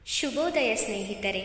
ಶುಭೋದಯ ಸ್ನೇಹಿತರೆ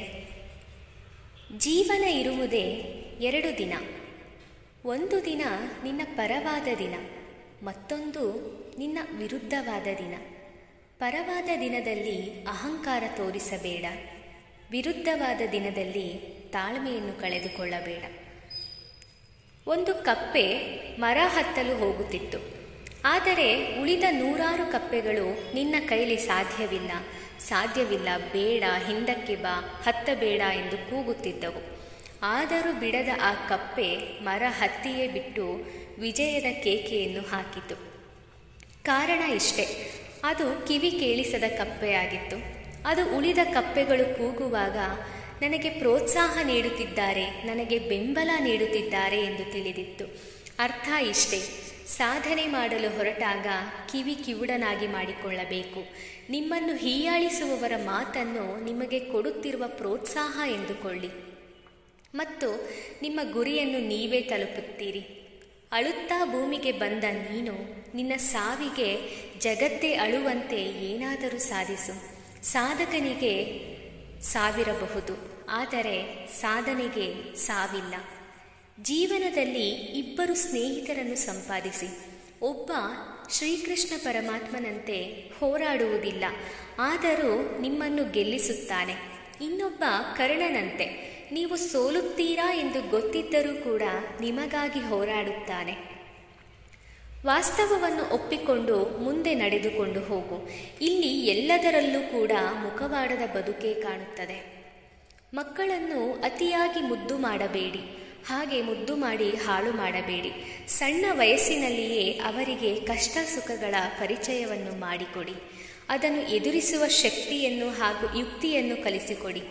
ಜೀವನ ಇರುವುದೇ ಎರಡು ದಿನ ಒಂದು ದಿನ ನಿನ್ನ ಪರವಾದ ದಿನ ಮತ್ತೊಂದು ನಿನ್ನ ವಿರುದ್ಧವಾದ ದಿನ ಪರವಾದ ದಿನದಲ್ಲಿ ಅಹಂಕಾರ ತೋರಿಸಬೇಡ ವಿರುದ್ಧವಾದ ದಿನದಲ್ಲಿ ತಾಳ್ಮೆಯನ್ನು ಕಳೆದುಕೊಳ್ಳಬೇಡ ಒಂದು ಕಪ್ಪೆ ಮರ ಹತ್ತಲು ಹೋಗುತ್ತಿತ್ತು ಆದರೆ ಉಳಿದ ನೂರಾರು ಕಪ್ಪೆಗಳು ನಿನ್ನ ಕೈಲಿ ಸಾಧ್ಯವಿಲ್ಲ ಸಾಧ್ಯವಿಲ್ಲ ಬೇಡ ಹಿಂದಕ್ಕೆ ಬಾ ಹತ್ತಬೇಡ ಎಂದು ಕೂಗುತ್ತಿದ್ದವು ಆದರೂ ಬಿಡದ ಆ ಕಪ್ಪೆ ಮರ ಹತ್ತಿಯೇ ಬಿಟ್ಟು ವಿಜಯದ ಕೇಕೆಯನ್ನು ಹಾಕಿತು ಕಾರಣ ಇಷ್ಟೇ ಅದು ಕಿವಿ ಕೇಳಿಸದ ಕಪ್ಪೆಯಾಗಿತ್ತು ಅದು ಉಳಿದ ಕಪ್ಪೆಗಳು ಕೂಗುವಾಗ ನನಗೆ ಪ್ರೋತ್ಸಾಹ ನೀಡುತ್ತಿದ್ದಾರೆ ನನಗೆ ಬೆಂಬಲ ನೀಡುತ್ತಿದ್ದಾರೆ ಎಂದು ತಿಳಿದಿತ್ತು ಅರ್ಥ ಇಷ್ಟೇ ಸಾಧನೆ ಮಾಡಲು ಹೊರಟಾಗ ಕಿವಿ ಕಿವುಡನಾಗಿ ಮಾಡಿಕೊಳ್ಳಬೇಕು ನಿಮ್ಮನ್ನು ಹೀಯಾಳಿಸುವವರ ಮಾತನ್ನು ನಿಮಗೆ ಕೊಡುತ್ತಿರುವ ಪ್ರೋತ್ಸಾಹ ಎಂದುಕೊಳ್ಳಿ ಮತ್ತು ನಿಮ್ಮ ಗುರಿಯನ್ನು ನೀವೇ ತಲುಪುತ್ತೀರಿ ಅಳುತ್ತಾ ಭೂಮಿಗೆ ಬಂದ ನೀನು ನಿನ್ನ ಸಾವಿಗೆ ಜಗತ್ತೇ ಅಳುವಂತೆ ಏನಾದರೂ ಸಾಧಿಸು ಸಾಧಕನಿಗೆ ಸಾವಿರಬಹುದು ಆದರೆ ಸಾಧನೆಗೆ ಸಾವಿಲ್ಲ ಜೀವನದಲ್ಲಿ ಇಬ್ಬರು ಸ್ನೇಹಿತರನ್ನು ಸಂಪಾದಿಸಿ ಒಬ್ಬ ಶ್ರೀಕೃಷ್ಣ ಪರಮಾತ್ಮನಂತೆ ಹೋರಾಡುವುದಿಲ್ಲ ಆದರೂ ನಿಮ್ಮನ್ನು ಗೆಲ್ಲಿಸುತ್ತಾನೆ ಇನ್ನೊಬ್ಬ ಕರ್ಣನಂತೆ ನೀವು ಸೋಲುತ್ತೀರಾ ಎಂದು ಗೊತ್ತಿದ್ದರೂ ಕೂಡ ನಿಮಗಾಗಿ ಹೋರಾಡುತ್ತಾನೆ ವಾಸ್ತವವನ್ನು ಒಪ್ಪಿಕೊಂಡು ಮುಂದೆ ನಡೆದುಕೊಂಡು ಹೋಗು ಇಲ್ಲಿ ಎಲ್ಲದರಲ್ಲೂ ಕೂಡ ಮುಖವಾಡದ ಬದುಕೇ ಕಾಣುತ್ತದೆ ಮಕ್ಕಳನ್ನು ಅತಿಯಾಗಿ ಮುದ್ದು ಮಾಡಬೇಡಿ ಹಾಗೆ ಮುದ್ದು ಮಾಡಿ ಹಾಳು ಮಾಡಬೇಡಿ ಸಣ್ಣ ವಯಸ್ಸಿನಲ್ಲಿಯೇ ಅವರಿಗೆ ಕಷ್ಟ ಸುಖಗಳ ಪರಿಚಯವನ್ನು ಮಾಡಿಕೊಡಿ ಅದನ್ನು ಎದುರಿಸುವ ಶಕ್ತಿಯನ್ನು ಹಾಗೂ ಯುಕ್ತಿಯನ್ನು ಕಲಿಸಿಕೊಡಿ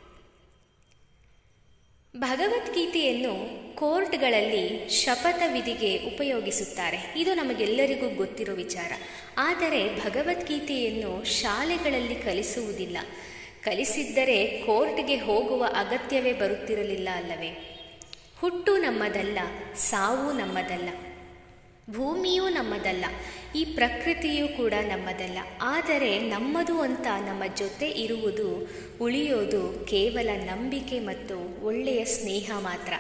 ಭಗವದ್ಗೀತೆಯನ್ನು ಕೋರ್ಟ್ಗಳಲ್ಲಿ ಶಪಥ ವಿಧಿಗೆ ಉಪಯೋಗಿಸುತ್ತಾರೆ ಇದು ನಮಗೆಲ್ಲರಿಗೂ ಗೊತ್ತಿರೋ ವಿಚಾರ ಆದರೆ ಭಗವದ್ಗೀತೆಯನ್ನು ಶಾಲೆಗಳಲ್ಲಿ ಕಲಿಸುವುದಿಲ್ಲ ಕಲಿಸಿದ್ದರೆ ಕೋರ್ಟ್ಗೆ ಹೋಗುವ ಅಗತ್ಯವೇ ಬರುತ್ತಿರಲಿಲ್ಲ ಅಲ್ಲವೇ ಹುಟ್ಟು ನಮ್ಮದಲ್ಲ ಸಾವು ನಮ್ಮದಲ್ಲ ಭೂಮಿಯೂ ನಮ್ಮದಲ್ಲ ಈ ಪ್ರಕೃತಿಯೂ ಕೂಡ ನಮ್ಮದಲ್ಲ ಆದರೆ ನಮ್ಮದು ಅಂತ ನಮ್ಮ ಜೊತೆ ಇರುವುದು ಉಳಿಯೋದು ಕೇವಲ ನಂಬಿಕೆ ಮತ್ತು ಒಳ್ಳೆಯ ಸ್ನೇಹ ಮಾತ್ರ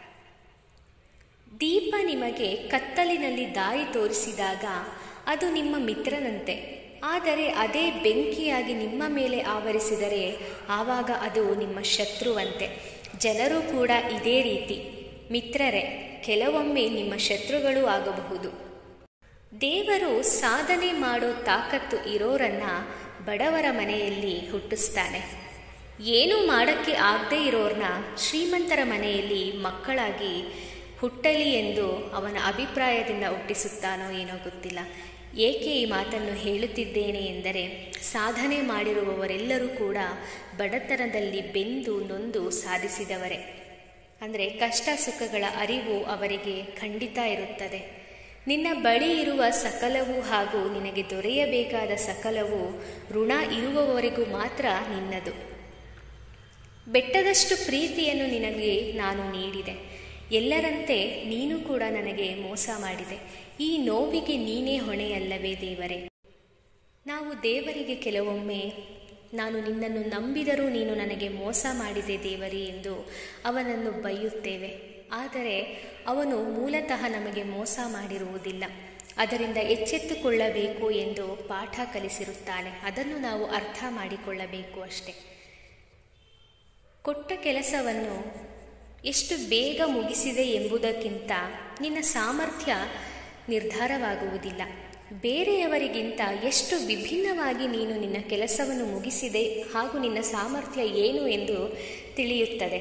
ದೀಪ ನಿಮಗೆ ಕತ್ತಲಿನಲ್ಲಿ ದಾರಿ ತೋರಿಸಿದಾಗ ಅದು ನಿಮ್ಮ ಮಿತ್ರನಂತೆ ಆದರೆ ಅದೇ ಬೆಂಕಿಯಾಗಿ ನಿಮ್ಮ ಮೇಲೆ ಆವರಿಸಿದರೆ ಆವಾಗ ಅದು ನಿಮ್ಮ ಶತ್ರುವಂತೆ ಜನರು ಕೂಡ ಇದೇ ರೀತಿ ಮಿತ್ರರೇ ಕೆಲವೊಮ್ಮೆ ನಿಮ್ಮ ಶತ್ರುಗಳೂ ಆಗಬಹುದು ದೇವರು ಸಾಧನೆ ಮಾಡೋ ತಾಕತ್ತು ಇರೋರನ್ನ ಬಡವರ ಮನೆಯಲ್ಲಿ ಹುಟ್ಟಿಸ್ತಾನೆ ಏನೂ ಮಾಡೋಕ್ಕೆ ಆಗದೇ ಇರೋರ್ನ ಶ್ರೀಮಂತರ ಮನೆಯಲ್ಲಿ ಮಕ್ಕಳಾಗಿ ಹುಟ್ಟಲಿ ಎಂದು ಅವನ ಅಭಿಪ್ರಾಯದಿಂದ ಹುಟ್ಟಿಸುತ್ತಾನೋ ಏನೋ ಗೊತ್ತಿಲ್ಲ ಏಕೆ ಈ ಮಾತನ್ನು ಹೇಳುತ್ತಿದ್ದೇನೆ ಎಂದರೆ ಸಾಧನೆ ಮಾಡಿರುವವರೆಲ್ಲರೂ ಕೂಡ ಬಡತನದಲ್ಲಿ ಬೆಂದು ನೊಂದು ಸಾಧಿಸಿದವರೇ ಅಂದರೆ ಕಷ್ಟ ಸುಖಗಳ ಅರಿವು ಅವರಿಗೆ ಖಂಡಿತ ಇರುತ್ತದೆ ನಿನ್ನ ಬಳಿ ಇರುವ ಸಕಲವೂ ಹಾಗೂ ನಿನಗೆ ದೊರೆಯಬೇಕಾದ ಸಕಲವು ಋಣ ಇರುವವರೆಗೂ ಮಾತ್ರ ನಿನ್ನದು ಬೆಟ್ಟದಷ್ಟು ಪ್ರೀತಿಯನ್ನು ನಿನಗೆ ನಾನು ನೀಡಿದೆ ಎಲ್ಲರಂತೆ ನೀನು ಕೂಡ ನನಗೆ ಮೋಸ ಮಾಡಿದೆ ಈ ನೋವಿಗೆ ನೀನೇ ಹೊಣೆಯಲ್ಲವೇ ದೇವರೇ ನಾವು ದೇವರಿಗೆ ಕೆಲವೊಮ್ಮೆ ನಾನು ನಿನ್ನನ್ನು ನಂಬಿದರೂ ನೀನು ನನಗೆ ಮೋಸ ಮಾಡಿದೆ ದೇವರೇ ಎಂದು ಅವನನ್ನು ಬೈಯುತ್ತೇವೆ ಆದರೆ ಅವನು ಮೂಲತಃ ನಮಗೆ ಮೋಸ ಮಾಡಿರುವುದಿಲ್ಲ ಅದರಿಂದ ಎಚ್ಚೆತ್ತುಕೊಳ್ಳಬೇಕು ಎಂದು ಪಾಠ ಕಲಿಸಿರುತ್ತಾನೆ ಅದನ್ನು ನಾವು ಅರ್ಥ ಮಾಡಿಕೊಳ್ಳಬೇಕು ಅಷ್ಟೆ ಕೊಟ್ಟ ಕೆಲಸವನ್ನು ಎಷ್ಟು ಬೇಗ ಮುಗಿಸಿದೆ ಎಂಬುದಕ್ಕಿಂತ ನಿನ್ನ ಸಾಮರ್ಥ್ಯ ನಿರ್ಧಾರವಾಗುವುದಿಲ್ಲ ಬೇರೆಯವರಿಗಿಂತ ಎಷ್ಟು ವಿಭಿನ್ನವಾಗಿ ನೀನು ನಿನ್ನ ಕೆಲಸವನ್ನು ಮುಗಿಸಿದೆ ಹಾಗೂ ನಿನ್ನ ಸಾಮರ್ಥ್ಯ ಏನು ಎಂದು ತಿಳಿಯುತ್ತದೆ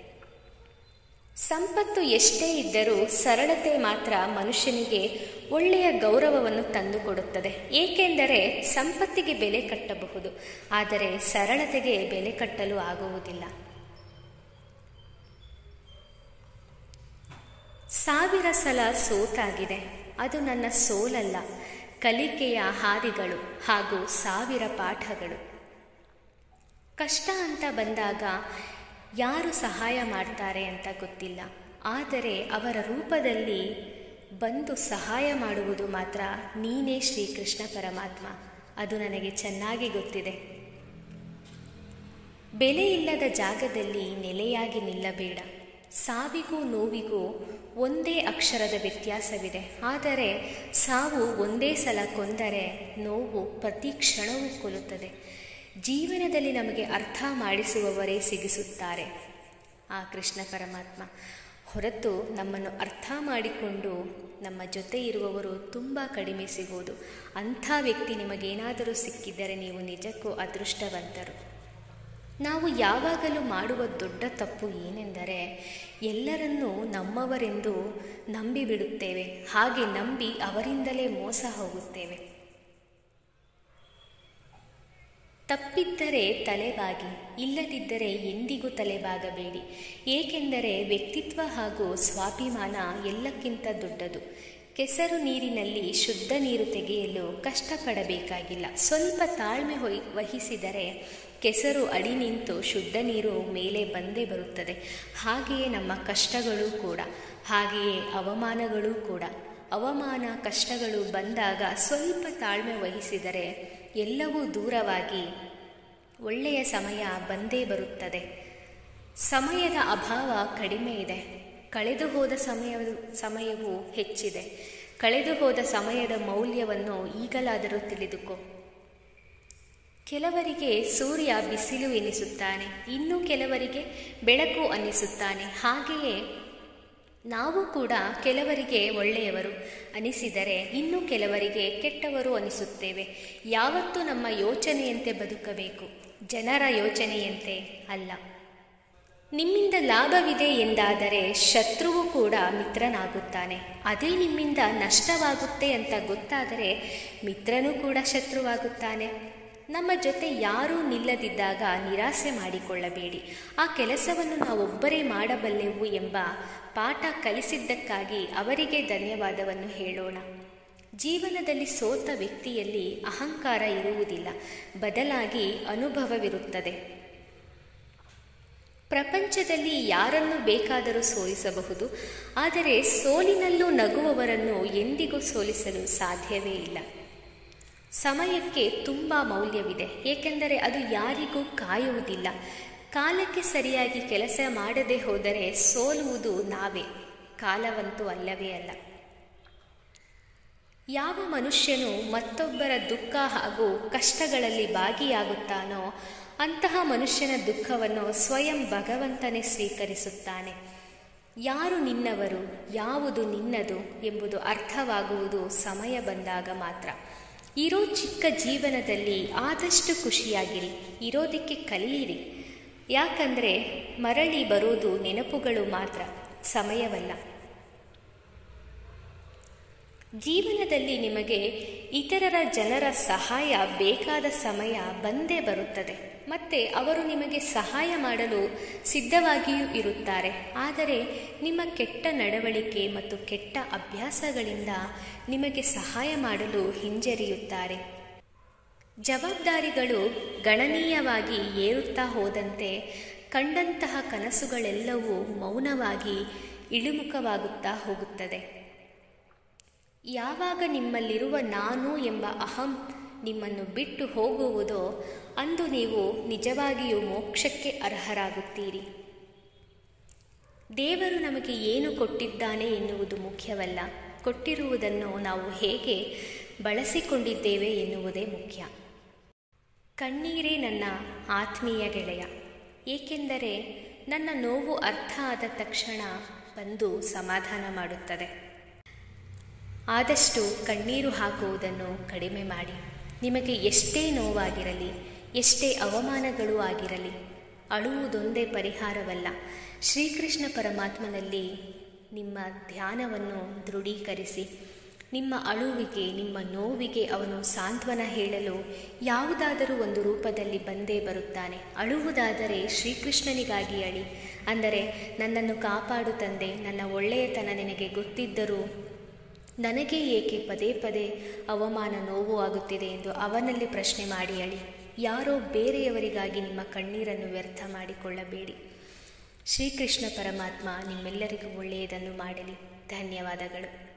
ಸಂಪತ್ತು ಎಷ್ಟೇ ಇದ್ದರೂ ಸರಳತೆ ಮಾತ್ರ ಮನುಷ್ಯನಿಗೆ ಒಳ್ಳೆಯ ಗೌರವವನ್ನು ತಂದುಕೊಡುತ್ತದೆ ಏಕೆಂದರೆ ಸಂಪತ್ತಿಗೆ ಬೆಲೆ ಕಟ್ಟಬಹುದು ಆದರೆ ಸರಳತೆಗೆ ಬೆಲೆ ಕಟ್ಟಲು ಆಗುವುದಿಲ್ಲ ಸಾವಿರ ಸಲ ಸೋತಾಗಿದೆ ಅದು ನನ್ನ ಸೋಲಲ್ಲ ಕಲಿಕೆಯ ಹಾದಿಗಳು ಹಾಗೂ ಸಾವಿರ ಪಾಠಗಳು ಕಷ್ಟ ಅಂತ ಬಂದಾಗ ಯಾರು ಸಹಾಯ ಮಾಡ್ತಾರೆ ಅಂತ ಗೊತ್ತಿಲ್ಲ ಆದರೆ ಅವರ ರೂಪದಲ್ಲಿ ಬಂದು ಸಹಾಯ ಮಾಡುವುದು ಮಾತ್ರ ನೀನೇ ಶ್ರೀಕೃಷ್ಣ ಪರಮಾತ್ಮ ಅದು ನನಗೆ ಚೆನ್ನಾಗಿ ಗೊತ್ತಿದೆ ಬೆಲೆ ಇಲ್ಲದ ಜಾಗದಲ್ಲಿ ನೆಲೆಯಾಗಿ ನಿಲ್ಲಬೇಡ ಸಾವಿಗೂ ನೋವಿಗೂ ಒಂದೇ ಅಕ್ಷರದ ವ್ಯತ್ಯಾಸವಿದೆ ಆದರೆ ಸಾವು ಒಂದೇ ಸಲ ಕೊಂದರೆ ನೋವು ಪ್ರತಿ ಕ್ಷಣವೂ ಕೊಲ್ಲುತ್ತದೆ ಜೀವನದಲ್ಲಿ ನಮಗೆ ಅರ್ಥ ಮಾಡಿಸುವವರೇ ಸಿಗಿಸುತ್ತಾರೆ ಆ ಕೃಷ್ಣ ಪರಮಾತ್ಮ ಹೊರತು ನಮ್ಮನ್ನು ಅರ್ಥ ಮಾಡಿಕೊಂಡು ನಮ್ಮ ಜೊತೆ ಇರುವವರು ತುಂಬ ಕಡಿಮೆ ಸಿಗುವುದು ಅಂಥ ವ್ಯಕ್ತಿ ನಿಮಗೇನಾದರೂ ಸಿಕ್ಕಿದ್ದರೆ ನೀವು ನಿಜಕ್ಕೂ ಅದೃಷ್ಟವಂತರು ನಾವು ಯಾವಾಗಲೂ ಮಾಡುವ ದೊಡ್ಡ ತಪ್ಪು ಏನೆಂದರೆ ಎಲ್ಲರನ್ನೂ ನಮ್ಮವರೆಂದು ನಂಬಿಬಿಡುತ್ತೇವೆ ಹಾಗೆ ನಂಬಿ ಅವರಿಂದಲೇ ಮೋಸ ಹೋಗುತ್ತೇವೆ ತಪ್ಪಿದ್ದರೆ ತಲೆಬಾಗಿ ಇಲ್ಲದಿದ್ದರೆ ಎಂದಿಗೂ ತಲೆಬಾಗಬೇಡಿ ಏಕೆಂದರೆ ವ್ಯಕ್ತಿತ್ವ ಹಾಗೂ ಸ್ವಾಭಿಮಾನ ಎಲ್ಲಕ್ಕಿಂತ ದೊಡ್ಡದು ಕೆಸರು ನೀರಿನಲ್ಲಿ ಶುದ್ಧ ನೀರು ತೆಗೆಯಲು ಕಷ್ಟಪಡಬೇಕಾಗಿಲ್ಲ ಸ್ವಲ್ಪ ತಾಳ್ಮೆ ಹೊಯ್ ವಹಿಸಿದರೆ ಕೆಸರು ಅಡಿ ನಿಂತು ಶುದ್ಧ ನೀರು ಮೇಲೆ ಬಂದೇ ಬರುತ್ತದೆ ಹಾಗೆಯೇ ನಮ್ಮ ಕಷ್ಟಗಳು ಕೂಡ ಹಾಗೆಯೇ ಅವಮಾನಗಳೂ ಕೂಡ ಅವಮಾನ ಕಷ್ಟಗಳು ಬಂದಾಗ ಸ್ವಲ್ಪ ತಾಳ್ಮೆ ವಹಿಸಿದರೆ ಎಲ್ಲವೂ ದೂರವಾಗಿ ಒಳ್ಳೆಯ ಸಮಯ ಬಂದೇ ಬರುತ್ತದೆ ಸಮಯದ ಅಭಾವ ಕಡಿಮೆ ಇದೆ ಕಳೆದು ಹೋದ ಸಮಯ ಸಮಯವು ಹೆಚ್ಚಿದೆ ಕಳೆದು ಹೋದ ಸಮಯದ ಮೌಲ್ಯವನ್ನು ಈಗಲಾದರೂ ತಿಳಿದುಕೋ ಕೆಲವರಿಗೆ ಸೂರ್ಯ ಬಿಸಿಲು ಎನಿಸುತ್ತಾನೆ ಇನ್ನು ಕೆಲವರಿಗೆ ಬೆಳಕು ಅನ್ನಿಸುತ್ತಾನೆ ಹಾಗೆಯೇ ನಾವು ಕೂಡ ಕೆಲವರಿಗೆ ಒಳ್ಳೆಯವರು ಅನಿಸಿದರೆ ಇನ್ನು ಕೆಲವರಿಗೆ ಕೆಟ್ಟವರು ಅನಿಸುತ್ತೇವೆ ಯಾವತ್ತೂ ನಮ್ಮ ಯೋಚನೆಯಂತೆ ಬದುಕಬೇಕು ಜನರ ಯೋಚನೆಯಂತೆ ಅಲ್ಲ ನಿಮ್ಮಿಂದ ಲಾಭವಿದೆ ಎಂದಾದರೆ ಶತ್ರುವು ಕೂಡ ಮಿತ್ರನಾಗುತ್ತಾನೆ ಅದೇ ನಿಮ್ಮಿಂದ ನಷ್ಟವಾಗುತ್ತೆ ಅಂತ ಗೊತ್ತಾದರೆ ಮಿತ್ರನೂ ಕೂಡ ಶತ್ರುವಾಗುತ್ತಾನೆ ನಮ್ಮ ಜೊತೆ ಯಾರೂ ನಿಲ್ಲದಿದ್ದಾಗ ನಿರಾಸೆ ಮಾಡಿಕೊಳ್ಳಬೇಡಿ ಆ ಕೆಲಸವನ್ನು ನಾವೊಬ್ಬರೇ ಮಾಡಬಲ್ಲೆವು ಎಂಬ ಪಾಠ ಕಲಿಸಿದ್ದಕ್ಕಾಗಿ ಅವರಿಗೆ ಧನ್ಯವಾದವನ್ನು ಹೇಳೋಣ ಜೀವನದಲ್ಲಿ ಸೋತ ವ್ಯಕ್ತಿಯಲ್ಲಿ ಅಹಂಕಾರ ಇರುವುದಿಲ್ಲ ಬದಲಾಗಿ ಅನುಭವವಿರುತ್ತದೆ ಪ್ರಪಂಚದಲ್ಲಿ ಯಾರನ್ನು ಬೇಕಾದರೂ ಸೋಲಿಸಬಹುದು ಆದರೆ ಸೋಲಿನಲ್ಲೂ ನಗುವವರನ್ನು ಎಂದಿಗೂ ಸೋಲಿಸಲು ಸಾಧ್ಯವೇ ಇಲ್ಲ ಸಮಯಕ್ಕೆ ತುಂಬ ಮೌಲ್ಯವಿದೆ ಏಕೆಂದರೆ ಅದು ಯಾರಿಗೂ ಕಾಯುವುದಿಲ್ಲ ಕಾಲಕ್ಕೆ ಸರಿಯಾಗಿ ಕೆಲಸ ಮಾಡದೆ ಹೋದರೆ ಸೋಲುವುದು ನಾವೇ ಕಾಲವಂತೂ ಅಲ್ಲವೇ ಅಲ್ಲ ಯಾವ ಮನುಷ್ಯನು ಮತ್ತೊಬ್ಬರ ದುಃಖ ಹಾಗೂ ಕಷ್ಟಗಳಲ್ಲಿ ಭಾಗಿಯಾಗುತ್ತಾನೋ ಅಂತಹ ಮನುಷ್ಯನ ದುಃಖವನ್ನು ಸ್ವಯಂ ಭಗವಂತನೇ ಸ್ವೀಕರಿಸುತ್ತಾನೆ ಯಾರು ನಿನ್ನವರು ಯಾವುದು ನಿನ್ನದು ಎಂಬುದು ಅರ್ಥವಾಗುವುದು ಸಮಯ ಬಂದಾಗ ಮಾತ್ರ ಇರೋ ಚಿಕ್ಕ ಜೀವನದಲ್ಲಿ ಆದಷ್ಟು ಖುಷಿಯಾಗಿರಿ ಇರೋದಕ್ಕೆ ಕಲಿಯಿರಿ ಯಾಕಂದರೆ ಮರಳಿ ಬರೋದು ನೆನಪುಗಳು ಮಾತ್ರ ಸಮಯವಲ್ಲ ಜೀವನದಲ್ಲಿ ನಿಮಗೆ ಇತರರ ಜನರ ಸಹಾಯ ಬೇಕಾದ ಸಮಯ ಬಂದೇ ಬರುತ್ತದೆ ಮತ್ತೆ ಅವರು ನಿಮಗೆ ಸಹಾಯ ಮಾಡಲು ಸಿದ್ಧವಾಗಿಯೂ ಇರುತ್ತಾರೆ ಆದರೆ ನಿಮ್ಮ ಕೆಟ್ಟ ನಡವಳಿಕೆ ಮತ್ತು ಕೆಟ್ಟ ಅಭ್ಯಾಸಗಳಿಂದ ನಿಮಗೆ ಸಹಾಯ ಮಾಡಲು ಹಿಂಜರಿಯುತ್ತಾರೆ ಜವಾಬ್ದಾರಿಗಳು ಗಣನೀಯವಾಗಿ ಏರುತ್ತಾ ಹೋದಂತೆ ಕಂಡಂತಹ ಕನಸುಗಳೆಲ್ಲವೂ ಮೌನವಾಗಿ ಇಳಿಮುಖವಾಗುತ್ತಾ ಹೋಗುತ್ತದೆ ಯಾವಾಗ ನಿಮ್ಮಲ್ಲಿರುವ ನಾನು ಎಂಬ ಅಹಂ ನಿಮ್ಮನ್ನು ಬಿಟ್ಟು ಹೋಗುವುದೋ ಅಂದು ನೀವು ನಿಜವಾಗಿಯೂ ಮೋಕ್ಷಕ್ಕೆ ಅರ್ಹರಾಗುತ್ತೀರಿ ದೇವರು ನಮಗೆ ಏನು ಕೊಟ್ಟಿದ್ದಾನೆ ಎನ್ನುವುದು ಮುಖ್ಯವಲ್ಲ ಕೊಟ್ಟಿರುವುದನ್ನು ನಾವು ಹೇಗೆ ಬಳಸಿಕೊಂಡಿದ್ದೇವೆ ಎನ್ನುವುದೇ ಮುಖ್ಯ ಕಣ್ಣೀರೇ ನನ್ನ ಆತ್ಮೀಯ ಗೆಳೆಯ ಏಕೆಂದರೆ ನನ್ನ ನೋವು ಅರ್ಥ ಆದ ತಕ್ಷಣ ಬಂದು ಸಮಾಧಾನ ಮಾಡುತ್ತದೆ ಆದಷ್ಟು ಕಣ್ಣೀರು ಹಾಕುವುದನ್ನು ಕಡಿಮೆ ಮಾಡಿ ನಿಮಗೆ ಎಷ್ಟೇ ನೋವಾಗಿರಲಿ ಎಷ್ಟೇ ಅವಮಾನಗಳು ಆಗಿರಲಿ ಅಳುವುದೊಂದೇ ಪರಿಹಾರವಲ್ಲ ಶ್ರೀಕೃಷ್ಣ ಪರಮಾತ್ಮನಲ್ಲಿ ನಿಮ್ಮ ಧ್ಯಾನವನ್ನು ದೃಢೀಕರಿಸಿ ನಿಮ್ಮ ಅಳುವಿಗೆ ನಿಮ್ಮ ನೋವಿಗೆ ಅವನು ಸಾಂತ್ವನ ಹೇಳಲು ಯಾವುದಾದರೂ ಒಂದು ರೂಪದಲ್ಲಿ ಬಂದೇ ಬರುತ್ತಾನೆ ಅಳುವುದಾದರೆ ಶ್ರೀಕೃಷ್ಣನಿಗಾಗಿ ಅಳಿ ಅಂದರೆ ನನ್ನನ್ನು ಕಾಪಾಡು ತಂದೆ ನನ್ನ ಒಳ್ಳೆಯತನ ನಿನಗೆ ಗೊತ್ತಿದ್ದರೂ ನನಗೆ ಏಕೆ ಪದೇ ಪದೇ ಅವಮಾನ ನೋವು ಆಗುತ್ತಿದೆ ಎಂದು ಅವನಲ್ಲಿ ಪ್ರಶ್ನೆ ಮಾಡಿ ಅಳಿ ಯಾರೋ ಬೇರೆಯವರಿಗಾಗಿ ನಿಮ್ಮ ಕಣ್ಣೀರನ್ನು ವ್ಯರ್ಥ ಮಾಡಿಕೊಳ್ಳಬೇಡಿ ಶ್ರೀಕೃಷ್ಣ ಪರಮಾತ್ಮ ನಿಮ್ಮೆಲ್ಲರಿಗೂ ಒಳ್ಳೆಯದನ್ನು ಮಾಡಲಿ ಧನ್ಯವಾದಗಳು